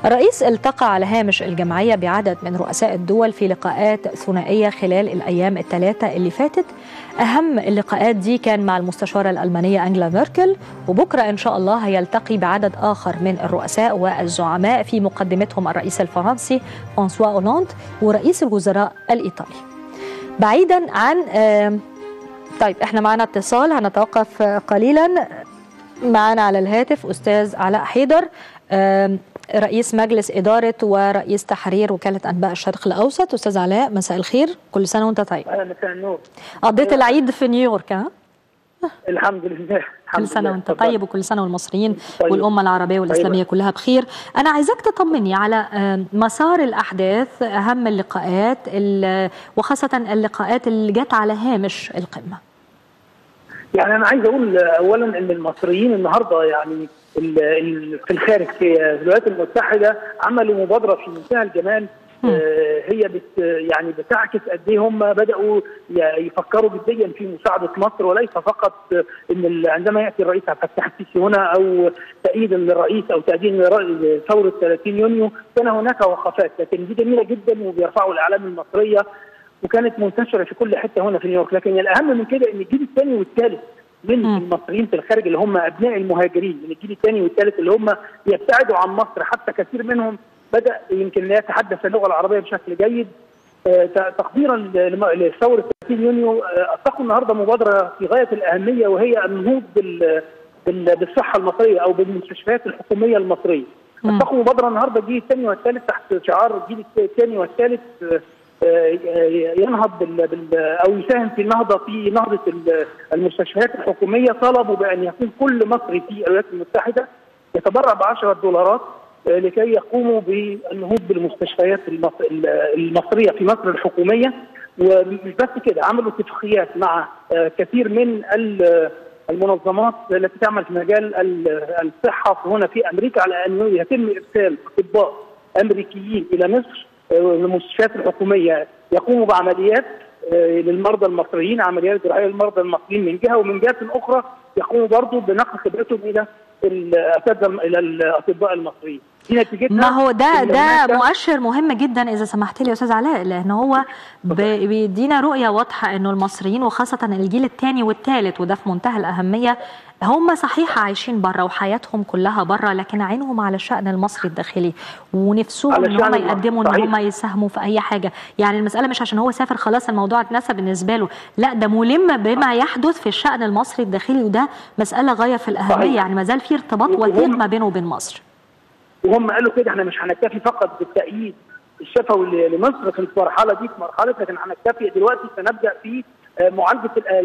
الرئيس التقى على هامش الجمعية بعدد من رؤساء الدول في لقاءات ثنائية خلال الأيام الثلاثة اللي فاتت أهم اللقاءات دي كان مع المستشارة الألمانية أنجلا ميركل وبكرة إن شاء الله هيلتقي بعدد آخر من الرؤساء والزعماء في مقدمتهم الرئيس الفرنسي فرانسوا أولاند ورئيس الوزراء الإيطالي بعيدا عن طيب احنا معنا اتصال هنتوقف قليلا معنا على الهاتف أستاذ علاء حيدر رئيس مجلس إدارة ورئيس تحرير وكالة أنباء الشرق الأوسط أستاذ علاء مساء الخير كل سنة وأنت طيب أهلا مساء النور قضيت العيد في نيويورك ها؟ الحمد لله كل سنة وأنت طيب وكل سنة والمصريين طيب. والأمة العربية والإسلامية طيب. كلها بخير أنا عايزاك تطمني على مسار الأحداث أهم اللقاءات وخاصة اللقاءات اللي جت على هامش القمة يعني أنا عايز أقول أولا أن المصريين النهاردة يعني في الخارج في الولايات المتحده عملوا مبادره في منتهى الجمال هي بت يعني بتعكس قد ايه هم بداوا يفكروا جديا في مساعده مصر وليس فقط ان عندما ياتي الرئيس عبد الفتاح السيسي هنا او تأييدا للرئيس او تأييدا لثوره 30 يونيو كان هناك وقفات لكن دي جميله جدا وبيرفعوا الاعلام المصريه وكانت منتشره في كل حته هنا في نيويورك لكن الاهم من كده ان الجيل الثاني والثالث من م. المصريين في الخارج اللي هم ابناء المهاجرين من الجيل الثاني والثالث اللي هم يبتعدوا عن مصر حتى كثير منهم بدا يمكن لا يتحدث اللغه العربيه بشكل جيد تقديرا لثوره 30 يونيو اطلقوا النهارده مبادره في غايه الاهميه وهي النهوض بالصحه المصريه او بالمستشفيات الحكوميه المصريه. اطلقوا مبادره النهارده الجيل الثاني والثالث تحت شعار الجيل الثاني والثالث ينهض بال بال او يساهم في النهضه في نهضه المستشفيات الحكوميه طلبوا بان يكون كل مصري في الولايات المتحده يتبرع ب 10 دولارات لكي يقوموا بالنهوض بالمستشفيات المصريه في مصر الحكوميه ومش بس كده عملوا اتفاقيات مع كثير من المنظمات التي تعمل في مجال الصحه هنا في امريكا على انه يتم ارسال اطباء امريكيين الى مصر المستشفيات الحكوميه يقوموا بعمليات للمرضى المصريين عمليات جراحيه للمرضى المصريين من جهه ومن جهه اخرى يقوموا برضه بنقل خبرتهم الى الاساتذه الى الاطباء المصريين ما هو ده ده مؤشر مهم جدا اذا سمحت لي يا استاذ علاء لان هو بيدينا رؤيه واضحه انه المصريين وخاصه الجيل الثاني والثالث وده في منتهى الاهميه هم صحيح عايشين بره وحياتهم كلها بره لكن عينهم على الشأن المصري الداخلي ونفسهم ان هم يقدموا ان هم يساهموا في اي حاجه يعني المساله مش عشان هو سافر خلاص الموضوع اتنسى بالنسبه له لا ده ملم بما يحدث في الشأن المصري الداخلي وده مساله غايه في الاهميه صحيح. يعني ما زال في ارتباط وثيق ما بينه وبين مصر وهم قالوا كده احنا مش هنكتفي فقط بالتأييد الشفوي لمصر في المرحله دي في مرحله لكن هنكتفي دلوقتي سنبدا في معالجه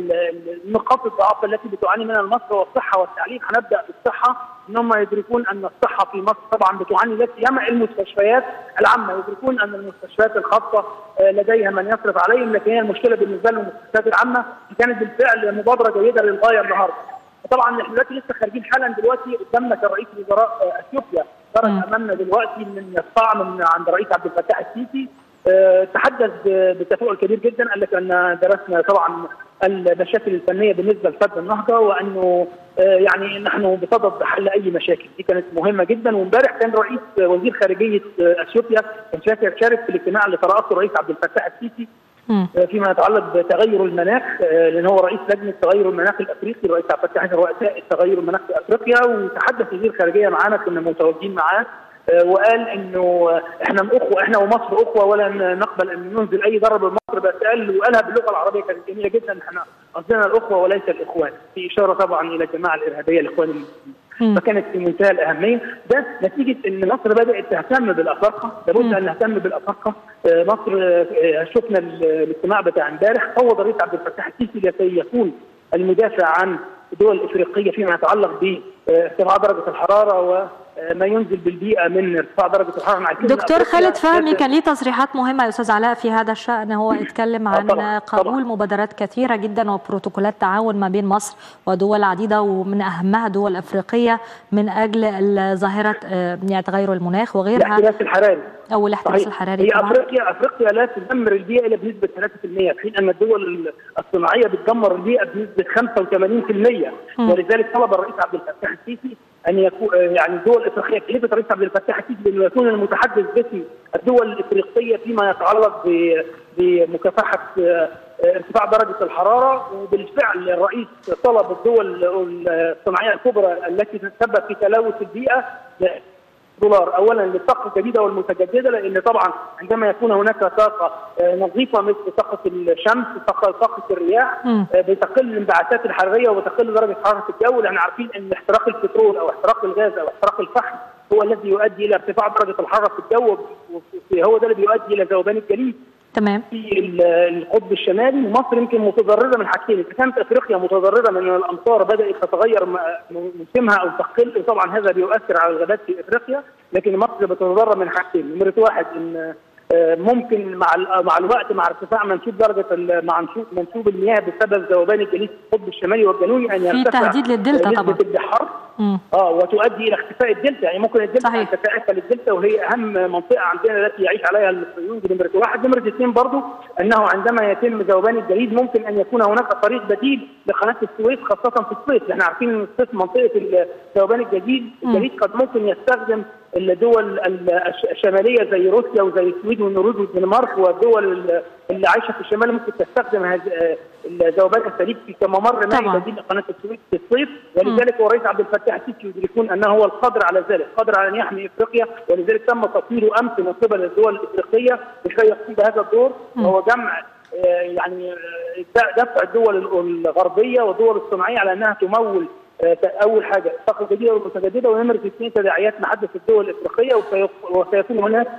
نقاط الضعف التي بتعاني منها مصر والصحه والتعليم هنبدا بالصحه ان هم يدركون ان الصحه في مصر طبعا بتعاني لا سيما المستشفيات العامه يدركون ان المستشفيات الخاصه لديها من يصرف عليهم لكن هي المشكله بالنسبه لهم المستشفيات العامه كانت بالفعل مبادره جيده للغايه النهارده طبعا احنا دلوقتي لسه خارجين حالا دلوقتي قدامنا كرئيس وزراء اثيوبيا خرج امامنا دلوقتي من القاعه من عند الرئيس عبد الفتاح السيسي أه تحدث بتفاؤل كبير جدا قال لك ان درسنا طبعا المشاكل الفنيه بالنسبه لسد النهضه وانه أه يعني نحن بصدد حل اي مشاكل دي كانت مهمه جدا وامبارح كان رئيس وزير خارجيه اثيوبيا كان شاكر شارك في الاجتماع اللي ترأسه الرئيس عبد الفتاح السيسي فيما يتعلق بتغير المناخ لان هو رئيس لجنه تغير المناخ الافريقي الرئيس عبد الفتاح رؤساء التغير المناخ في افريقيا وتحدث وزير الخارجيه معانا كنا متواجدين معاه وقال انه احنا اخوه احنا ومصر اخوه ولا نقبل ان ننزل اي ضرر بمصر بس قال وقالها باللغه العربيه كانت جميله جدا احنا قصدنا الاخوه وليس الاخوان في اشاره طبعا الى الجماعه الارهابيه الاخوان المسلمين فكانت في منتهى الاهميه ده نتيجه ان مصر بدات تهتم بالافارقه لابد ان نهتم بالافارقه مصر شفنا الاجتماع بتاع امبارح فوض الرئيس عبد الفتاح السيسي لكي يكون المدافع عن الدول الافريقيه فيما يتعلق بارتفاع درجه الحراره وما ينزل بالبيئه من ارتفاع درجه الحراره دكتور خالد فهمي كان ليه تصريحات مهمه يا استاذ علاء في هذا الشان هو اتكلم عن طبعًا قبول طبعًا مبادرات كثيره جدا وبروتوكولات تعاون ما بين مصر ودول عديده ومن اهمها دول افريقيه من اجل ظاهره يعني تغير المناخ وغيرها الاحتباس الحراري او الاحتباس الحراري هي افريقيا افريقيا لا تدمر البيئه الا بنسبه 3% في حين ان الدول الصناعيه بتدمر البيئه بنسبه 85% ولذلك طلب الرئيس عبد الفتاح السيسي ان يكون يعني الدول الافريقيه كلفت الرئيس عبد الفتاح السيسي بانه يكون المتحدث باسم الدول الافريقيه فيما يتعلق بمكافحه ارتفاع درجه الحراره وبالفعل الرئيس طلب الدول الصناعيه الكبرى التي تتسبب في تلوث البيئه دولار اولا للطاقه الجديده والمتجدده لان طبعا عندما يكون هناك طاقه نظيفه مثل طاقه الشمس طاقه طاقه الرياح بتقل الانبعاثات الحراريه وتقل درجه حراره الجو لان عارفين ان احتراق البترول او احتراق الغاز او احتراق الفحم هو الذي يؤدي الى ارتفاع درجه الحراره في الجو هو ده اللي بيؤدي الى ذوبان الجليد تمام في القطب الشمالي ومصر يمكن متضرره من حاجتين اذا كانت افريقيا متضرره من الامطار بدات تتغير موسمها او تقل طبعا هذا بيؤثر على الغابات في افريقيا لكن مصر بتتضرر من حاجتين نمره واحد ان ممكن مع مع الوقت مع ارتفاع منسوب درجه مع منسوب المياه بسبب ذوبان الجليد في القطب الشمالي والجنوبي ان يرتفع في تهديد للدلتا طبعا البحار اه وتؤدي الى اختفاء الدلتا يعني ممكن الدلتا صحيح. تتعافى للدلتا وهي اهم منطقه عندنا التي يعيش عليها المصريون دي نمره واحد نمره اثنين برضه انه عندما يتم ذوبان الجليد ممكن ان يكون هناك طريق بديل لقناه السويس خاصه في الصيف احنا عارفين ان الصيف منطقه ذوبان الجليد الجليد قد ممكن يستخدم الدول الشماليه زي روسيا وزي السويد والنرويج والدنمارك والدول اللي عايشه في الشمال ممكن تستخدم ذوبان السليب في كممر مائي بديل لقناه السويس في الصيف ولذلك هو الرئيس عبد الفتاح السيسي يدركون انه هو القادر على ذلك، قادر على ان يحمي افريقيا ولذلك تم تطويره امس من قبل الدول الافريقيه لكي يقوم بهذا الدور وهو جمع يعني دفع الدول الغربيه والدول الصناعيه على انها تمول اول حاجه الطاقه الجديده والمتجدده ونمره اثنين تداعيات محدث الدول الافريقيه وسيكون هناك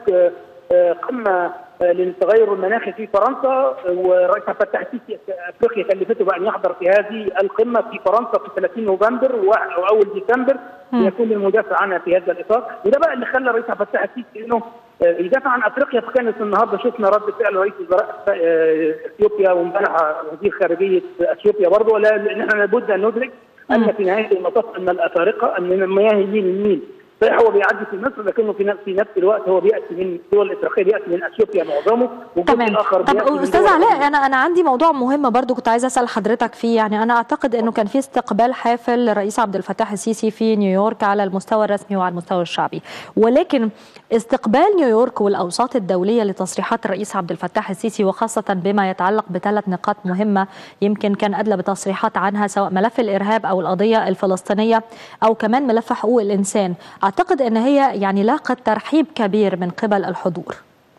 قمه للتغير المناخي في فرنسا والرئيس عبد الفتاح السيسي افريقيا كلفته بان يحضر في هذه القمه في فرنسا في 30 نوفمبر واول ديسمبر ليكون المدافع عنها في هذا الاطار وده بقى اللي خلى الرئيس عبد الفتاح السيسي انه يدافع عن افريقيا فكانت النهارده شفنا رد فعل رئيس وزراء اثيوبيا وامبارح وزير خارجيه اثيوبيا برضه لان احنا لابد ان ندرك ان في نهايه المطاف ان الافارقه ان مياه النيل النيل صحيح هو بيعدي في مصر لكنه في نفس في نفس الوقت هو بياتي من الدول الافريقيه بياتي من اثيوبيا معظمه تمام الاخر طب استاذ علاء انا انا عندي موضوع مهم برضو كنت عايزه اسال حضرتك فيه يعني انا اعتقد انه كان في استقبال حافل للرئيس عبد الفتاح السيسي في نيويورك على المستوى الرسمي وعلى المستوى الشعبي ولكن استقبال نيويورك والاوساط الدوليه لتصريحات الرئيس عبد الفتاح السيسي وخاصه بما يتعلق بثلاث نقاط مهمه يمكن كان ادلى بتصريحات عنها سواء ملف الارهاب او القضيه الفلسطينيه او كمان ملف حقوق الانسان اعتقد ان هي يعني لاقت ترحيب كبير من قبل الحضور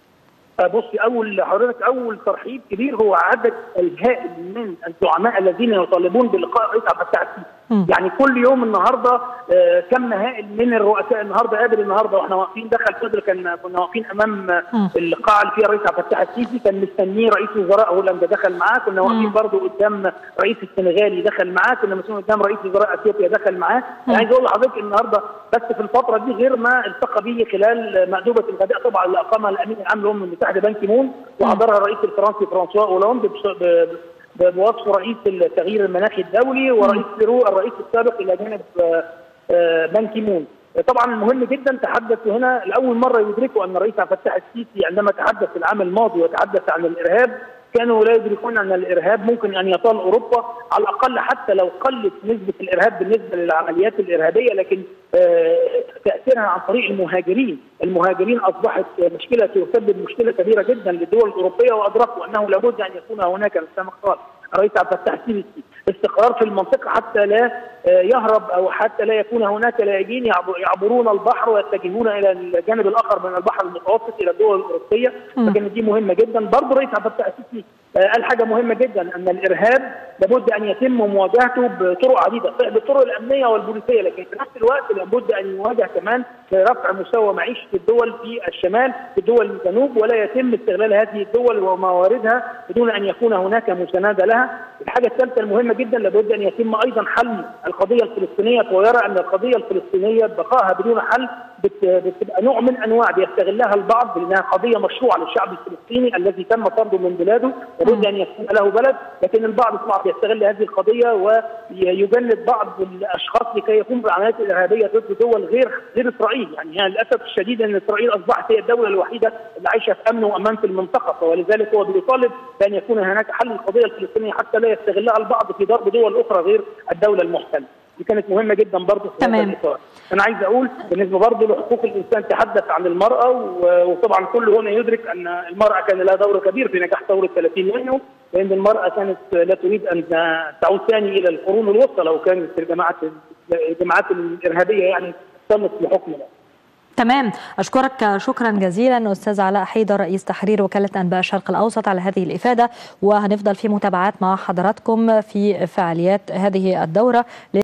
بصي اول حضرتك اول ترحيب كبير هو عدد الهائل من الزعماء الذين يطالبون بلقاء الرئيس عبد الفتاح السيسي يعني كل يوم النهارده آه كم هائل من الرؤساء النهارده قابل النهارده واحنا واقفين دخل صدر كان كنا واقفين امام القاعه اللي فيها الرئيس عبد الفتاح السيسي كان مستنيه رئيس وزراء هولندا دخل معاه كنا واقفين برضه قدام رئيس السنغالي دخل معاه كنا مسؤولين قدام رئيس وزراء اثيوبيا دخل معاه عايز اقول لحضرتك النهارده بس في الفتره دي غير ما التقى به خلال مأدوبه الغداء طبعا اللي اقامها الامين العام للامم المتحده بان كيمون وحضرها الرئيس الفرنسي فرانسوا اولاند بوصف رئيس التغيير المناخي الدولي ورئيس بيرو الرئيس السابق الى جانب بان كيمون طبعا مهم جدا تحدثوا هنا لاول مره يدركوا ان الرئيس عبد الفتاح السيسي عندما تحدث العام الماضي وتحدث عن الارهاب كانوا لا يدركون ان الارهاب ممكن ان يطال اوروبا على الاقل حتى لو قلت نسبه الارهاب بالنسبه للعمليات الارهابيه لكن تاثيرها عن طريق المهاجرين، المهاجرين اصبحت مشكله تسبب مشكله كبيره جدا للدول الاوروبيه وادركوا انه لابد ان يكون هناك مثل ما قال الرئيس عبد الفتاح السيسي استقرار في المنطقه حتى لا يهرب او حتى لا يكون هناك لاجئين يعبرون البحر ويتجهون الى الجانب الاخر من البحر المتوسط الى الدول الاوروبيه فكانت دي مهمه جدا برضه الرئيس عبد الفتاح السيسي قال حاجه مهمه جدا ان الارهاب لابد ان يتم مواجهته بطرق عديده بالطرق الامنيه والبوليسيه لكن في نفس الوقت لابد ان يواجه كمان لرفع مستوى معيشه الدول في الشمال في دول الجنوب ولا يتم استغلال هذه الدول ومواردها بدون ان يكون هناك مسانده لها الحاجه الثالثه المهمه جدا لابد ان يتم ايضا حل القضيه الفلسطينيه ويرى ان القضيه الفلسطينيه بقائها بدون حل بتبقى نوع من انواع بيستغلها البعض لانها قضيه مشروعه للشعب الفلسطيني الذي تم طرده من بلاده لابد ان يكون له بلد لكن البعض طبعا بيستغل هذه القضيه ويجند بعض الاشخاص لكي يقوم بالعمليات الارهابيه ضد دول غير غير اسرائيل يعني, يعني للاسف الشديد ان اسرائيل اصبحت هي الدوله الوحيده اللي عايشه في امن وامان في المنطقه ولذلك هو بيطالب بان يكون هناك حل للقضيه الفلسطينيه حتى لا يستغلها البعض في ضرب دول اخرى غير الدوله المحتله. دي كانت مهمه جدا برضه في تمام. هذا الاطار انا عايز اقول بالنسبه برضه لحقوق الانسان تحدث عن المراه و- وطبعا كل هنا يدرك ان المراه كان لها دور كبير في نجاح ثوره 30 يونيو لان المراه كانت لا تريد ان تعود ثاني الى القرون الوسطى لو كانت الجماعات الجماعات الارهابيه يعني تمت لحكم ده. تمام أشكرك شكرا جزيلا أستاذ علاء حيدر رئيس تحرير وكالة أنباء الشرق الأوسط على هذه الإفادة وهنفضل في متابعات مع حضراتكم في فعاليات هذه الدورة